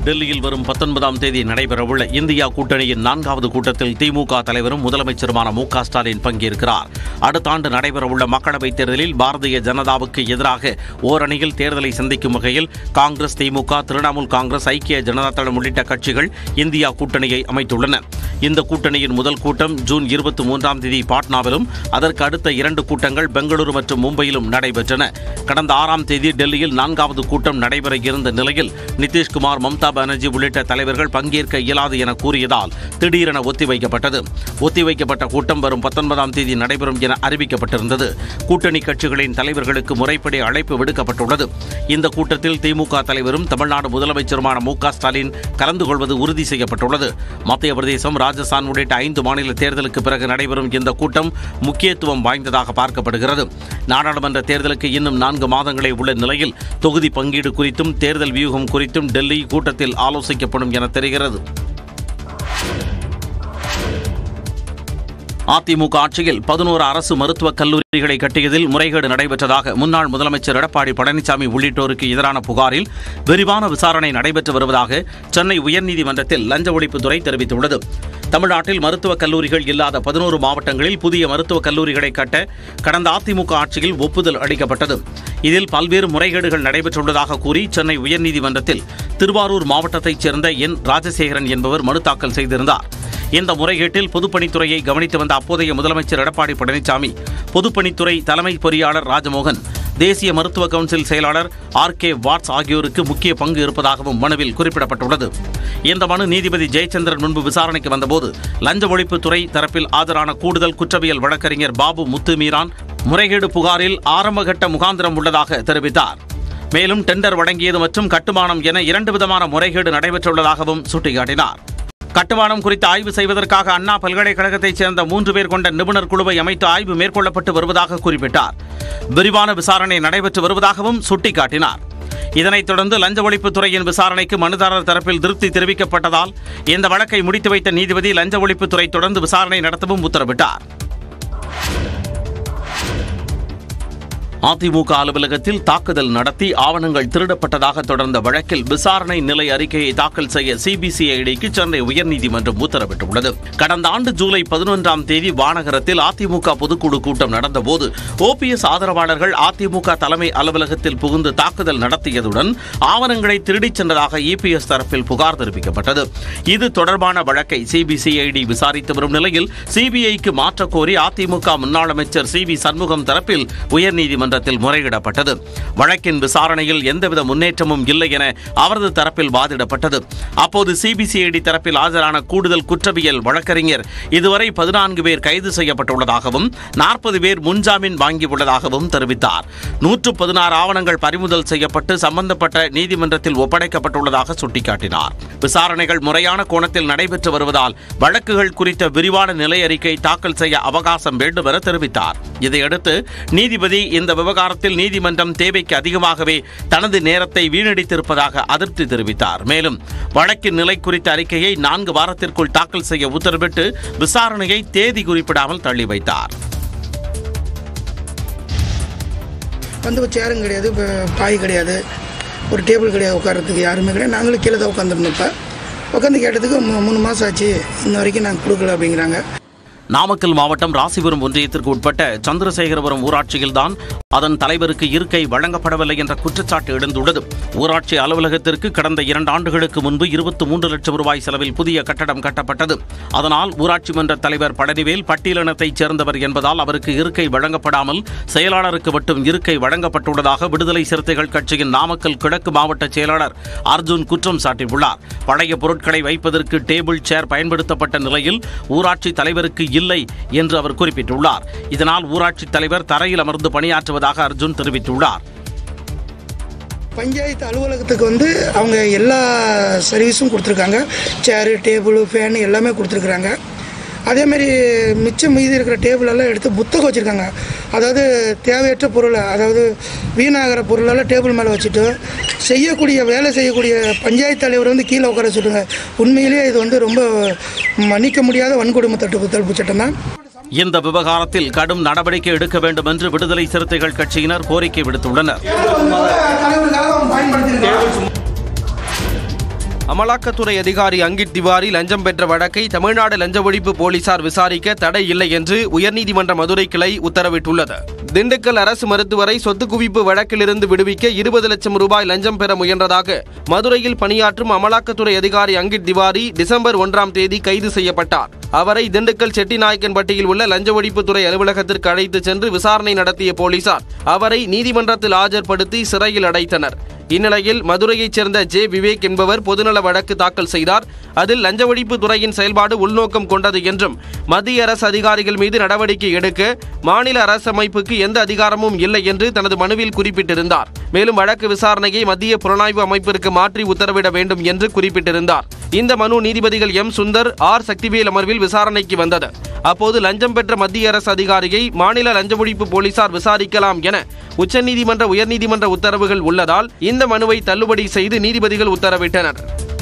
டெல்லியில் வரும் பத்தொன்பதாம் தேதி நடைபெறவுள்ள இந்தியா கூட்டணியின் நான்காவது கூட்டத்தில் திமுக தலைவரும் முதலமைச்சருமான மு க ஸ்டாலின் பங்கேற்கிறார் அடுத்த ஆண்டு நடைபெறவுள்ள மக்களவைத் தேர்தலில் பாரதிய ஜனதாவுக்கு எதிராக ஓரணியில் தேர்தலை சந்திக்கும் வகையில் காங்கிரஸ் திமுக திரிணாமுல் காங்கிரஸ் ஐக்கிய ஜனதா தளம் உள்ளிட்ட கட்சிகள் இந்தியா கூட்டணியை அமைத்துள்ளன இந்த கூட்டணியின் முதல் கூட்டம் ஜூன் இருபத்தி மூன்றாம் தேதி பாட்னாவிலும் அதற்கு அடுத்த இரண்டு கூட்டங்கள் பெங்களூரு மற்றும் மும்பையிலும் நடைபெற்றன கடந்த ஆறாம் தேதி டெல்லியில் நான்காவது கூட்டம் நடைபெற இருந்த நிலையில் நிதிஷ்குமார் மம்தா பானர்ஜி உள்ளிட்ட தலைவர்கள் பங்கேற்க இயலாது என கூறியதால் திடீரென ஒத்திவைக்கப்பட்டது ஒத்திவைக்கப்பட்ட கூட்டம் வரும் பத்தொன்பதாம் தேதி நடைபெறும் என அறிவிக்கப்பட்டிருந்தது கூட்டணி கட்சிகளின் தலைவர்களுக்கு முறைப்படி அழைப்பு விடுக்கப்பட்டுள்ளது இந்த கூட்டத்தில் திமுக தலைவரும் தமிழ்நாடு முதலமைச்சருமான மு க ஸ்டாலின் கலந்து கொள்வது உறுதி செய்யப்பட்டுள்ளது மத்திய பிரதேசம் ராஜஸ்தான் உள்ளிட்ட ஐந்து மாநில தேர்தலுக்கு பிறகு நடைபெறும் இந்த கூட்டம் முக்கியத்துவம் வாய்ந்ததாக பார்க்கப்படுகிறது நாடாளுமன்ற தேர்தலுக்கு இன்னும் நான்கு மாதங்களே உள்ள நிலையில் தொகுதி பங்கீடு குறித்தும் தேர்தல் வியூகம் குறித்தும் டெல்லி கூட்டத்தில் ஆலோசிக்கப்படும் என தெரிகிறது அதிமுக ஆட்சியில் பதினோரு அரசு மருத்துவக் கல்லூரிகளை கட்டியதில் முறைகேடு நடைபெற்றதாக முன்னாள் முதலமைச்சர் எடப்பாடி பழனிசாமி உள்ளிட்டோருக்கு எதிரான புகாரில் விரிவான விசாரணை நடைபெற்று வருவதாக சென்னை உயர்நீதிமன்றத்தில் லஞ்ச ஒழிப்புத்துறை தெரிவித்துள்ளது தமிழ்நாட்டில் மருத்துவக் கல்லூரிகள் இல்லாத பதினோரு மாவட்டங்களில் புதிய மருத்துவக் கல்லூரிகளை கட்ட கடந்த அதிமுக ஆட்சியில் ஒப்புதல் அளிக்கப்பட்டது இதில் பல்வேறு முறைகேடுகள் நடைபெற்றுள்ளதாக கூறி சென்னை உயர்நீதிமன்றத்தில் திருவாரூர் மாவட்டத்தைச் சேர்ந்த என் ராஜசேகரன் என்பவர் மனு தாக்கல் செய்திருந்தார் இந்த முறைகேட்டில் பொதுப்பணித்துறையை கவனித்து வந்த அப்போதைய முதலமைச்சர் எடப்பாடி பழனிசாமி பொதுப்பணித்துறை தலைமை பொறியாளர் ராஜமோகன் தேசிய மருத்துவ கவுன்சில் செயலாளர் ஆர் கே வாட்ஸ் ஆகியோருக்கு முக்கிய பங்கு இருப்பதாகவும் மனுவில் குறிப்பிடப்பட்டுள்ளது இந்த மனு நீதிபதி ஜெயச்சந்திரன் முன்பு விசாரணைக்கு வந்தபோது லஞ்ச ஒழிப்புத்துறை தரப்பில் ஆஜரான கூடுதல் குற்றவியல் வழக்கறிஞர் பாபு முத்துமீரான் முறைகேடு புகாரில் ஆரம்பகட்ட முகாந்திரம் உள்ளதாக தெரிவித்தார் மேலும் டெண்டர் வழங்கியது மற்றும் கட்டுமானம் என இரண்டு விதமான முறைகேடு நடைபெற்றுள்ளதாகவும் சுட்டிக்காட்டினார் கட்டுமானம் குறித்து ஆய்வு செய்வதற்காக அண்ணா பல்கலைக்கழகத்தைச் சேர்ந்த மூன்று பேர் கொண்ட நிபுணர் குழுவை அமைத்து ஆய்வு மேற்கொள்ளப்பட்டு வருவதாக குறிப்பிட்டார் விரிவான விசாரணை நடைபெற்று வருவதாகவும் சுட்டிக்காட்டினார் இதனைத் தொடர்ந்து லஞ்ச ஒழிப்புத்துறையின் விசாரணைக்கு மனுதாரர் தரப்பில் திருப்தி தெரிவிக்கப்பட்டதால் இந்த வழக்கை முடித்து வைத்த நீதிபதி லஞ்ச ஒழிப்புத்துறை தொடர்ந்து விசாரணை நடத்தவும் உத்தரவிட்டார் அதிமுக அலுவலகத்தில் தாக்குதல் நடத்தி ஆவணங்கள் திருடப்பட்டதாக தொடர்ந்த வழக்கில் விசாரணை நிலை அறிக்கையை தாக்கல் செய்ய சிபிசிஐடிக்கு சென்னை உயர்நீதிமன்றம் உத்தரவிட்டுள்ளது கடந்த ஆண்டு ஜூலை பதினொன்றாம் தேதி வானகரத்தில் அதிமுக பொதுக்குழு கூட்டம் நடந்தபோது ஓபிஎஸ் ஆதரவாளர்கள் அதிமுக தலைமை அலுவலகத்தில் புகுந்து தாக்குதல் நடத்தியதுடன் ஆவணங்களை திருடிச் சென்றதாக இபிஎஸ் தரப்பில் புகார் தெரிவிக்கப்பட்டது இது தொடர்பான வழக்கை சிபிசிஐடி விசாரித்து வரும் நிலையில் சிபிஐக்கு மாற்றக் கோரி அதிமுக முன்னாள் அமைச்சர் சி வி சண்முகம் தரப்பில் உயர்நீதிமன்றத்தில் முறையிடப்பட்டது வழக்கின் விசாரணையில் எந்தவித முன்னேற்றமும் இல்லை என அவரது தரப்பில் வாதிடப்பட்டது அப்போது சிபிசிஐடி தரப்பில் ஆஜரான கூடுதல் குற்றவியல் வழக்கறிஞர் இதுவரை பதினான்கு பேர் கைது செய்யப்பட்டுள்ளதாகவும் நாற்பது பேர் முன்ஜாமீன் வாங்கியுள்ளதாகவும் தெரிவித்தார் நூற்று பதினாறு ஆவணங்கள் பறிமுதல் செய்யப்பட்டு சம்பந்தப்பட்ட நீதிமன்றத்தில் ஒப்படைக்கப்பட்டுள்ளதாக சுட்டிக்காட்டினார் விசாரணைகள் முறையான கோணத்தில் நடைபெற்று வருவதால் வழக்குகள் குறித்த விரிவான நிலை அறிக்கை தாக்கல் செய்ய அவகாசம் வேண்டும் என தெரிவித்தார் இதையடுத்து நீதிபதி இந்த விவகாரத்தில் நீதிமன்றம் தேவைக்கு அதிகமாகவே தனது நேரத்தை வீணடித்திருப்பதாக அதிருப்தி தெரிவித்தார் மேலும் வழக்கின் நிலை குறித்த அறிக்கையை நான்கு வாரத்திற்குள் தாக்கல் செய்ய உத்தரவிட்டு விசாரணையை தேதி குறிப்பிடாமல் தள்ளி வைத்தார் வந்து ஒரு சேரும் கிடையாது இப்போ பாய் கிடையாது ஒரு டேபிள் கிடையாது உட்கார்றதுக்கு யாருமே கிடையாது நாங்களும் கீழே தான் உட்காந்துருந்தோம் இப்போ உட்காந்து கேட்டதுக்கு மூ- மூணு மாதம் ஆச்சு இன்ன வரைக்கும் நாங்கள் கொடுக்கல அப்படிங்கிறாங்க நாமக்கல் மாவட்டம் ராசிபுரம் ஒன்றியத்திற்கு உட்பட்ட சந்திரசேகரபுரம் ஊராட்சியில்தான் அதன் தலைவருக்கு இருக்கை வழங்கப்படவில்லை என்ற குற்றச்சாட்டு எழுந்துள்ளது ஊராட்சி அலுவலகத்திற்கு கடந்த இரண்டு ஆண்டுகளுக்கு முன்பு இருபத்தி மூன்று லட்சம் ரூபாய் செலவில் புதிய கட்டடம் கட்டப்பட்டது அதனால் ஊராட்சி மன்ற தலைவர் பழனிவேல் பட்டியலினத்தைச் சேர்ந்தவர் என்பதால் அவருக்கு இருக்கை வழங்கப்படாமல் செயலாளருக்கு மட்டும் இருக்கை வழங்கப்பட்டுள்ளதாக விடுதலை சிறுத்தைகள் கட்சியின் நாமக்கல் கிழக்கு மாவட்ட செயலாளர் அர்ஜுன் குற்றம் சாட்டியுள்ளார் பழைய பொருட்களை வைப்பதற்கு டேபிள் சேர் பயன்படுத்தப்பட்ட நிலையில் ஊராட்சி தலைவருக்கு இல்லை என்று அவர் குறிப்பிட்டுள்ளார் இதனால் ஊராட்சி தலைவர் தரையில் அமர்ந்து பணியாற்றுவதாக அர்ஜுன் தெரிவித்துள்ளார் பஞ்சாயத்து அலுவலகத்துக்கு வந்து அவங்க எல்லா சர்வீஸும் கொடுத்துருக்காங்க சேரு டேபிள் ஃபேன் எல்லாமே கொடுத்துருக்குறாங்க அதேமாரி மிச்சம் மீதி இருக்கிற டேபிள் எல்லாம் எடுத்து புத்தகம் வச்சுருக்காங்க அதாவது தேவையற்ற பொருளை அதாவது வீணாகிற பொருளெல்லாம் டேபிள் மேலே வச்சுட்டு செய்யக்கூடிய வேலை செய்யக்கூடிய பஞ்சாயத்து தலைவர் வந்து கீழே உட்கார சொல்லுங்க உண்மையிலேயே இது வந்து ரொம்ப மன்னிக்க முடியாத வன்கொடுமை தடுப்பு தடுப்பு சட்டம் தான் இந்த விவகாரத்தில் கடும் நடவடிக்கை எடுக்க வேண்டும் என்று விடுதலை சிறுத்தைகள் கட்சியினர் கோரிக்கை விடுத்துள்ளனர் அமலாக்கத்துறை அதிகாரி அங்கிட் திவாரி லஞ்சம் பெற்ற வழக்கை தமிழ்நாடு லஞ்ச ஒழிப்பு போலீசார் விசாரிக்க தடை இல்லை என்று உயர்நீதிமன்ற மதுரை கிளை உத்தரவிட்டுள்ளது திண்டுக்கல் அரசு மருத்துவரை சொத்து குவிப்பு வழக்கிலிருந்து விடுவிக்க இருபது லட்சம் ரூபாய் லஞ்சம் பெற முயன்றதாக மதுரையில் பணியாற்றும் அமலாக்கத்துறை அதிகாரி அங்கிட் திவாரி டிசம்பர் ஒன்றாம் தேதி கைது செய்யப்பட்டார் அவரை திண்டுக்கல் செட்டிநாயக்கன்பட்டியில் உள்ள லஞ்ச ஒழிப்புத்துறை அலுவலகத்திற்கு அழைத்து சென்று விசாரணை நடத்திய போலீசார் அவரை நீதிமன்றத்தில் ஆஜர்படுத்தி சிறையில் அடைத்தனர் இந்நிலையில் மதுரையைச் சேர்ந்த ஜே விவேக் என்பவர் பொதுநல வழக்கு தாக்கல் செய்தார் அதில் லஞ்ச ஒழிப்பு துறையின் செயல்பாடு உள்நோக்கம் கொண்டது என்றும் மத்திய அரசு அதிகாரிகள் மீது நடவடிக்கை எடுக்க மாநில அரசு அமைப்புக்கு எந்த அதிகாரமும் இல்லை என்று தனது மனுவில் குறிப்பிட்டிருந்தார் மேலும் வழக்கு விசாரணையை மத்திய புலனாய்வு அமைப்பிற்கு மாற்றி உத்தரவிட வேண்டும் என்று குறிப்பிட்டிருந்தார் இந்த மனு நீதிபதிகள் எம் சுந்தர் ஆர் சக்திவேல் அமர்வில் விசாரணைக்கு வந்தது அப்போது லஞ்சம் பெற்ற மத்திய அரசு அதிகாரியை மாநில லஞ்ச ஒழிப்பு போலீசார் விசாரிக்கலாம் என உச்சநீதிமன்ற உயர்நீதிமன்ற உத்தரவுகள் உள்ளதால் இந்த மனுவை தள்ளுபடி செய்து நீதிபதிகள் உத்தரவிட்டனர்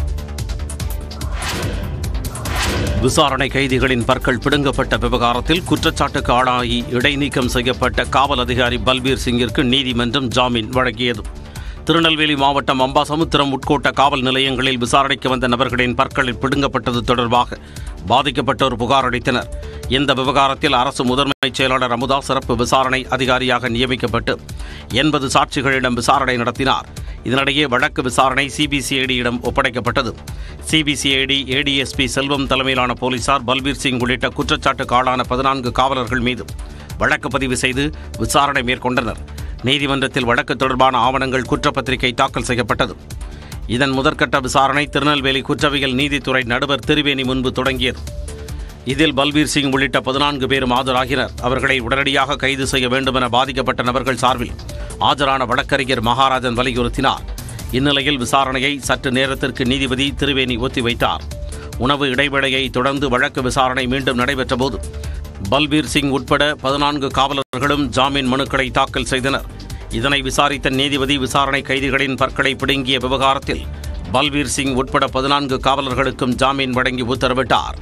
விசாரணை கைதிகளின் பற்கள் பிடுங்கப்பட்ட விவகாரத்தில் குற்றச்சாட்டுக்கு ஆளாகி இடைநீக்கம் செய்யப்பட்ட காவல் அதிகாரி பல்பீர் சிங்கிற்கு நீதிமன்றம் ஜாமீன் வழங்கியது திருநெல்வேலி மாவட்டம் அம்பாசமுத்திரம் உட்கோட்ட காவல் நிலையங்களில் விசாரணைக்கு வந்த நபர்களின் பற்களில் பிடுங்கப்பட்டது தொடர்பாக பாதிக்கப்பட்டோர் புகார் அளித்தனர் இந்த விவகாரத்தில் அரசு முதன்மை செயலாளர் அமுதா சிறப்பு விசாரணை அதிகாரியாக நியமிக்கப்பட்டு எண்பது சாட்சிகளிடம் விசாரணை நடத்தினார் இதனிடையே வழக்கு விசாரணை சிபிசிஐடியிடம் ஒப்படைக்கப்பட்டது சிபிசிஐடி ஏடிஎஸ்பி செல்வம் தலைமையிலான போலீசார் பல்பீர் சிங் உள்ளிட்ட குற்றச்சாட்டுக்கு ஆளான பதினான்கு காவலர்கள் மீது வழக்கு பதிவு செய்து விசாரணை மேற்கொண்டனர் நீதிமன்றத்தில் வழக்கு தொடர்பான ஆவணங்கள் குற்றப்பத்திரிகை தாக்கல் செய்யப்பட்டது இதன் முதற்கட்ட விசாரணை திருநெல்வேலி குற்றவியல் நீதித்துறை நடுவர் திருவேணி முன்பு தொடங்கியது இதில் பல்பீர் சிங் உள்ளிட்ட பதினான்கு பேரும் ஆஜராகினர் அவர்களை உடனடியாக கைது செய்ய வேண்டும் என பாதிக்கப்பட்ட நபர்கள் சார்பில் ஆஜரான வழக்கறிஞர் மகாராஜன் வலியுறுத்தினார் இந்நிலையில் விசாரணையை சற்று நேரத்திற்கு நீதிபதி திருவேணி ஒத்திவைத்தார் உணவு இடைவேளையை தொடர்ந்து வழக்கு விசாரணை மீண்டும் நடைபெற்றபோது பல்பீர் சிங் உட்பட பதினான்கு காவலர்களும் ஜாமீன் மனுக்களை தாக்கல் செய்தனர் இதனை விசாரித்த நீதிபதி விசாரணை கைதிகளின் பற்களை பிடுங்கிய விவகாரத்தில் பல்பீர் சிங் உட்பட பதினான்கு காவலர்களுக்கும் ஜாமீன் வழங்கி உத்தரவிட்டார்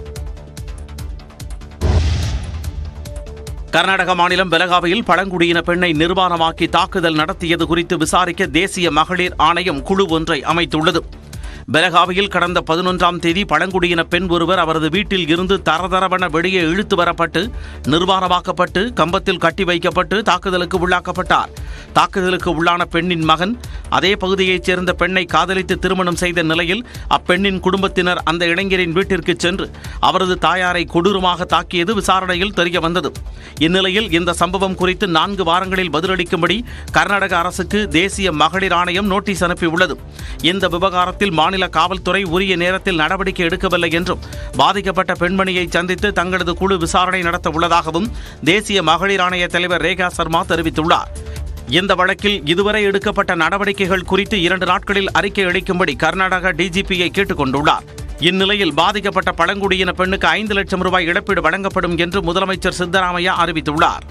கர்நாடக மாநிலம் பெலகாவியில் பழங்குடியின பெண்ணை நிர்வாணமாக்கி தாக்குதல் நடத்தியது குறித்து விசாரிக்க தேசிய மகளிர் ஆணையம் குழு ஒன்றை அமைத்துள்ளது பெலகாவியில் கடந்த பதினொன்றாம் தேதி பழங்குடியின பெண் ஒருவர் அவரது வீட்டில் இருந்து தரதரவென வெளியே இழுத்து வரப்பட்டு நிர்வாணமாக்கப்பட்டு கம்பத்தில் கட்டி வைக்கப்பட்டு தாக்குதலுக்கு உள்ளாக்கப்பட்டார் தாக்குதலுக்கு உள்ளான பெண்ணின் மகன் அதே பகுதியைச் சேர்ந்த பெண்ணை காதலித்து திருமணம் செய்த நிலையில் அப்பெண்ணின் குடும்பத்தினர் அந்த இளைஞரின் வீட்டிற்கு சென்று அவரது தாயாரை கொடூரமாக தாக்கியது விசாரணையில் தெரிய வந்தது இந்நிலையில் இந்த சம்பவம் குறித்து நான்கு வாரங்களில் பதிலளிக்கும்படி கர்நாடக அரசுக்கு தேசிய மகளிர் ஆணையம் நோட்டீஸ் அனுப்பியுள்ளது இந்த விவகாரத்தில் மாநில காவல்துறை உரிய நேரத்தில் நடவடிக்கை எடுக்கவில்லை என்றும் பாதிக்கப்பட்ட பெண்மணியை சந்தித்து தங்களது குழு விசாரணை நடத்த உள்ளதாகவும் தேசிய மகளிர் ஆணைய தலைவர் ரேகா சர்மா தெரிவித்துள்ளார் இந்த வழக்கில் இதுவரை எடுக்கப்பட்ட நடவடிக்கைகள் குறித்து இரண்டு நாட்களில் அறிக்கை அளிக்கும்படி கர்நாடக டிஜிபியை கேட்டுக் கொண்டுள்ளார் இந்நிலையில் பாதிக்கப்பட்ட பழங்குடியின பெண்ணுக்கு ஐந்து லட்சம் ரூபாய் இழப்பீடு வழங்கப்படும் என்று முதலமைச்சர் சித்தராமையா அறிவித்துள்ளார்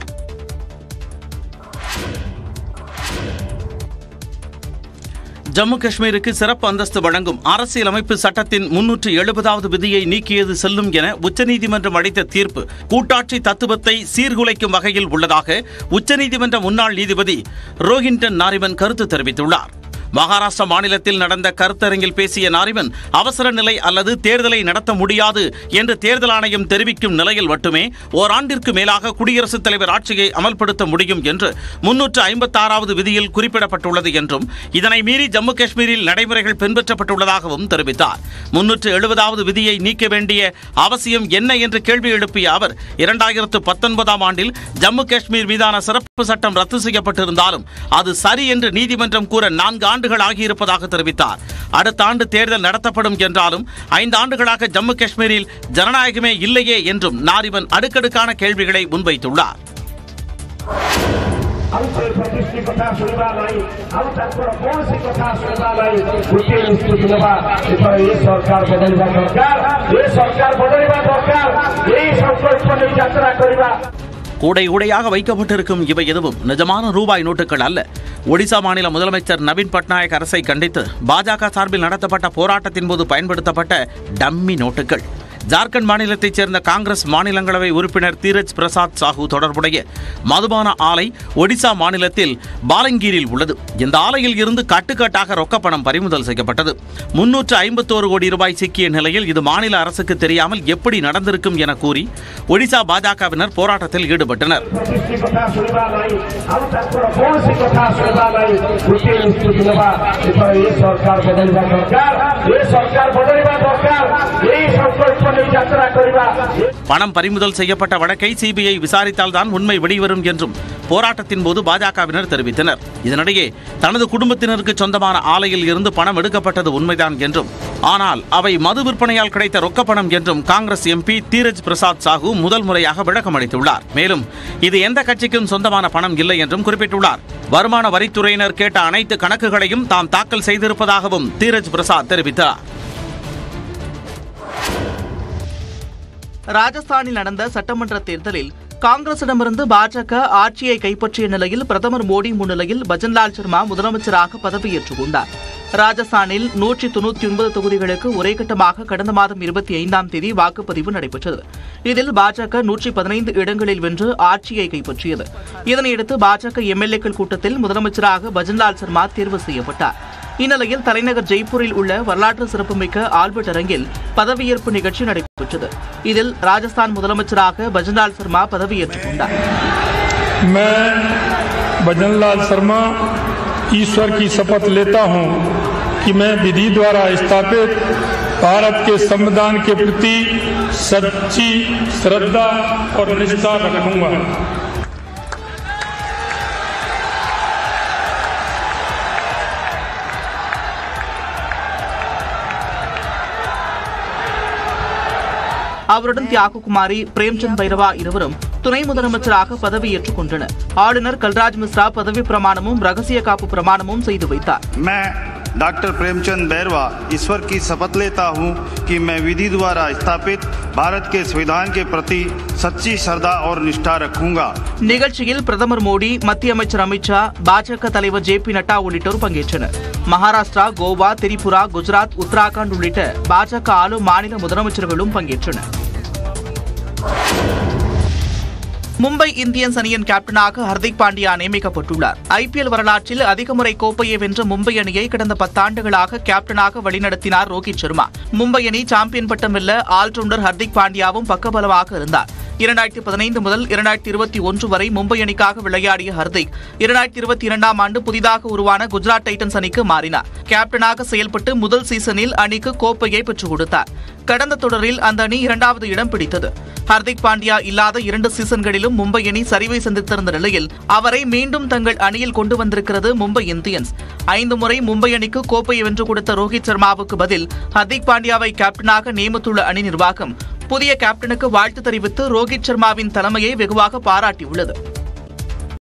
ஜம்மு காஷ்மீருக்கு சிறப்பு அந்தஸ்து வழங்கும் அரசியலமைப்பு சட்டத்தின் முன்னூற்று எழுபதாவது விதியை நீக்கியது செல்லும் என உச்சநீதிமன்றம் அளித்த தீர்ப்பு கூட்டாட்சி தத்துவத்தை சீர்குலைக்கும் வகையில் உள்ளதாக உச்சநீதிமன்ற முன்னாள் நீதிபதி ரோஹின்டன் நாரிமன் கருத்து தெரிவித்துள்ளார் மகாராஷ்டிரா மாநிலத்தில் நடந்த கருத்தரங்கில் பேசிய நாரிமன் அவசர நிலை அல்லது தேர்தலை நடத்த முடியாது என்று தேர்தல் ஆணையம் தெரிவிக்கும் நிலையில் மட்டுமே ஓராண்டிற்கு மேலாக குடியரசுத் தலைவர் ஆட்சியை அமல்படுத்த முடியும் என்று முன்னூற்று ஐம்பத்தாறாவது விதியில் குறிப்பிடப்பட்டுள்ளது என்றும் இதனை மீறி ஜம்மு காஷ்மீரில் நடைமுறைகள் பின்பற்றப்பட்டுள்ளதாகவும் தெரிவித்தார் முன்னூற்று எழுபதாவது விதியை நீக்க வேண்டிய அவசியம் என்ன என்று கேள்வி எழுப்பிய அவர் இரண்டாயிரத்து பத்தொன்பதாம் ஆண்டில் ஜம்மு காஷ்மீர் மீதான சிறப்பு சட்டம் ரத்து செய்யப்பட்டிருந்தாலும் அது சரி என்று நீதிமன்றம் கூற நான்கு ஆண்டுகள் ஆகியிருப்பதாக தெரிவித்தார் அடுத்த ஆண்டு தேர்தல் நடத்தப்படும் என்றாலும் ஐந்து ஆண்டுகளாக ஜம்மு காஷ்மீரில் ஜனநாயகமே இல்லையே என்றும் நாரிமன் அடுக்கடுக்கான கேள்விகளை முன்வைத்துள்ளார் ଆଉ ସେ ପ୍ରତିଷ୍ଠି କଥା ଶୁଣିବା ନାହିଁ ଆଉ ତାଙ୍କର କୌଣସି କଥା ଶୁଣିବା ନାହିଁ ଗୋଟିଏ ନିଷ୍ପତ୍ତି ନେବା ଏଥର ଏ ସରକାର ବଦଳିବା ଦରକାର ଏ ସରକାର ବଦଳିବା ଦରକାର ଏଇ ସଂକଳ୍ପ ନେଇ ଯାତ୍ରା କରିବା கூடை கூடையாக வைக்கப்பட்டிருக்கும் இவை எதுவும் நிஜமான ரூபாய் நோட்டுகள் அல்ல ஒடிசா மாநில முதலமைச்சர் நவீன் பட்நாயக் அரசை கண்டித்து பாஜக சார்பில் நடத்தப்பட்ட போராட்டத்தின் போது பயன்படுத்தப்பட்ட டம்மி நோட்டுகள் ஜார்க்கண்ட் மாநிலத்தைச் சேர்ந்த காங்கிரஸ் மாநிலங்களவை உறுப்பினர் தீரஜ் பிரசாத் சாஹூ தொடர்புடைய மதுபான ஆலை ஒடிசா மாநிலத்தில் பாலங்கீரில் உள்ளது இந்த ஆலையில் இருந்து கட்டுக்கட்டாக ரொக்க பணம் பறிமுதல் செய்யப்பட்டது முன்னூற்று ஐம்பத்தோரு கோடி ரூபாய் சிக்கிய நிலையில் இது மாநில அரசுக்கு தெரியாமல் எப்படி நடந்திருக்கும் என கூறி ஒடிசா பாஜகவினர் போராட்டத்தில் ஈடுபட்டனர் ପ୍ରତିଷ୍ଠି କଥା ଶୁଣିବା ନାହିଁ ଆଉ ତାଙ୍କର କୌଣସି କଥା ଶୁଣିବା ନାହିଁ ଗୋଟିଏ ନିଷ୍ପତ୍ତି ନେବା ଏଥର ଏ ସରକାର ବଦଳିବା ଦରକାର ଏ ସରକାର ବଦଳିବା ଦରକାର ଏଇ ସଂକଳ୍ପ ନେଇ ଯାତ୍ରା କରିବା பணம் பறிமுதல் செய்யப்பட்ட வழக்கை சிபிஐ விசாரித்தால்தான் உண்மை வெளிவரும் என்றும் போராட்டத்தின் போது பாஜகவினர் தெரிவித்தனர் இதனிடையே தனது குடும்பத்தினருக்கு சொந்தமான ஆலையில் இருந்து பணம் எடுக்கப்பட்டது உண்மைதான் என்றும் ஆனால் அவை மது விற்பனையால் கிடைத்த ரொக்க பணம் என்றும் காங்கிரஸ் எம்பி தீரஜ் பிரசாத் சாஹூ முதல் முறையாக விளக்கம் அளித்துள்ளார் மேலும் இது எந்த கட்சிக்கும் சொந்தமான பணம் இல்லை என்றும் குறிப்பிட்டுள்ளார் வருமான வரித்துறையினர் கேட்ட அனைத்து கணக்குகளையும் தாம் தாக்கல் செய்திருப்பதாகவும் தீரஜ் பிரசாத் தெரிவித்தார் ராஜஸ்தானில் நடந்த சட்டமன்ற தேர்தலில் காங்கிரசிடமிருந்து பாஜக ஆட்சியை கைப்பற்றிய நிலையில் பிரதமர் மோடி முன்னிலையில் பஜன்லால் சர்மா முதலமைச்சராக பதவியேற்றுக் கொண்டார் ராஜஸ்தானில் நூற்றி தொண்ணூற்றி ஒன்பது தொகுதிகளுக்கு ஒரே கட்டமாக கடந்த மாதம் இருபத்தி ஐந்தாம் தேதி வாக்குப்பதிவு நடைபெற்றது இதில் பாஜக நூற்றி பதினைந்து இடங்களில் வென்று ஆட்சியை கைப்பற்றியது இதனையடுத்து பாஜக எம்எல்ஏக்கள் கூட்டத்தில் முதலமைச்சராக பஜன்லால் சர்மா தேர்வு செய்யப்பட்டார் இந்நிலையில் தலைநகர் ஜெய்ப்பூரில் உள்ள வரலாற்று சிறப்புமிக்க ஆல்பர்ட் அரங்கில் பதவியேற்பு நிகழ்ச்சி நடைபெற்றது இதில் ராஜஸ்தான் முதலமைச்சராக பஜன்லால் சர்மா பதவியேற்றுக் கொண்டார் मैं भजनलाल शर्मा ईश्वर की शपथ लेता हूं कि मैं विधि द्वारा स्थापित भारत के संविधान के प्रति सच्ची श्रद्धा और निष्ठा रखूंगा அவருடன் தியாககுமாரி பிரேம்சந்த் பைரவா இருவரும் துணை முதலமைச்சராக பதவியேற்றுக் கொண்டனர் ஆளுநர் கல்ராஜ் மிஸ்ரா பதவி பிரமாணமும் ரகசிய காப்பு பிரமாணமும் செய்து வைத்தார் मैं डॉक्टर प्रेमचंद बैरवा ईश्वर की शपथ लेता हूं कि मैं विधि द्वारा स्थापित भारत के संविधान के प्रति सच्ची श्रद्धा और निष्ठा रखूंगा நிகழ்ச்சியில் பிரதமர் மோடி மத்திய அமைச்சர் அமித்ஷா பாஜக தலைவர் ஜே பி நட்டா உள்ளிட்டோர் பங்கேற்றனர் மகாராஷ்டிரா கோவா திரிபுரா குஜராத் உத்தராகண்ட் உள்ளிட்ட பாஜக ஆளும் மாநில முதலமைச்சர்களும் பங்கேற்றனர் மும்பை இந்தியன்ஸ் அணியின் கேப்டனாக ஹர்திக் பாண்டியா நியமிக்கப்பட்டுள்ளார் ஐபிஎல் வரலாற்றில் அதிக முறை கோப்பையை வென்ற மும்பை அணியை கடந்த பத்தாண்டுகளாக கேப்டனாக வழிநடத்தினார் ரோஹித் சர்மா மும்பை அணி சாம்பியன் பட்டம் வெல்ல ஆல்ரவுண்டர் ஹர்திக் பாண்டியாவும் பக்கபலமாக இருந்தார் இரண்டாயிரத்தி பதினைந்து முதல் இரண்டாயிரத்தி இருபத்தி ஒன்று வரை மும்பை அணிக்காக விளையாடிய ஹர்திக் இரண்டாயிரத்தி இருபத்தி இரண்டாம் ஆண்டு புதிதாக உருவான குஜராத் டைட்டன்ஸ் அணிக்கு மாறினார் கேப்டனாக செயல்பட்டு முதல் சீசனில் அணிக்கு கோப்பையை பெற்றுக் கொடுத்தார் கடந்த தொடரில் அந்த அணி இரண்டாவது இடம் பிடித்தது ஹர்திக் பாண்டியா இல்லாத இரண்டு சீசன்களிலும் மும்பை அணி சரிவை சந்தித்திருந்த நிலையில் அவரை மீண்டும் தங்கள் அணியில் கொண்டு வந்திருக்கிறது மும்பை இந்தியன்ஸ் ஐந்து முறை மும்பை அணிக்கு கோப்பையை வென்று கொடுத்த ரோஹித் சர்மாவுக்கு பதில் ஹர்திக் பாண்டியாவை கேப்டனாக நியமித்துள்ள அணி நிர்வாகம் புதிய கேப்டனுக்கு வாழ்த்து தெரிவித்து ரோஹித் சர்மாவின் தலைமையை வெகுவாக பாராட்டியுள்ளது